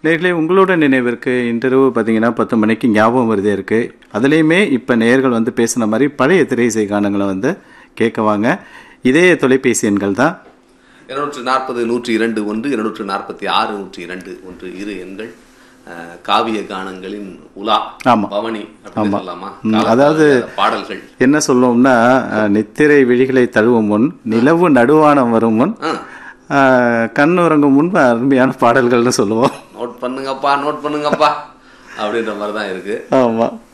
நேர்களே உங்களோட நினைவிற்கு இன்டர்வியூ பார்த்தீங்கன்னா பத்து மணிக்கு ஞாபகம் வருதே இருக்கு அதுலேயுமே இப்போ நேர்கள் வந்து பேசின மாதிரி பழைய திரைசை கானங்களை வந்து கேட்க வாங்க இதே தொலைபேசி எண்கள் தான் இருநூற்று நாற்பது நூற்றி இரண்டு ஒன்று இருநூற்று நாற்பத்தி ஆறு நூற்றி இரண்டு ஒன்று இரு எண்கள் அஹ், காவிய கானங்களின் உலா ஆமா. பவனி அப்படின்னு சொல்லலாமா ம், கால- அதாவது- கால பாடல்கள் என்ன சொல்லுவோம்னா அஹ், நித்திரை விழிகளை தழுவும் முன் நிலவு நடுவானம் வரும் முன் ஆ, அஹ், கண் உறங்கும் முன்பு அருமையான பாடல்கள்னு சொல்லுவோம் நோட் பண்ணுங்கப்பா நோட் பண்ணுங்கப்பா அப்படின்ற மாதிரி தான் இருக்கு ஆமாம்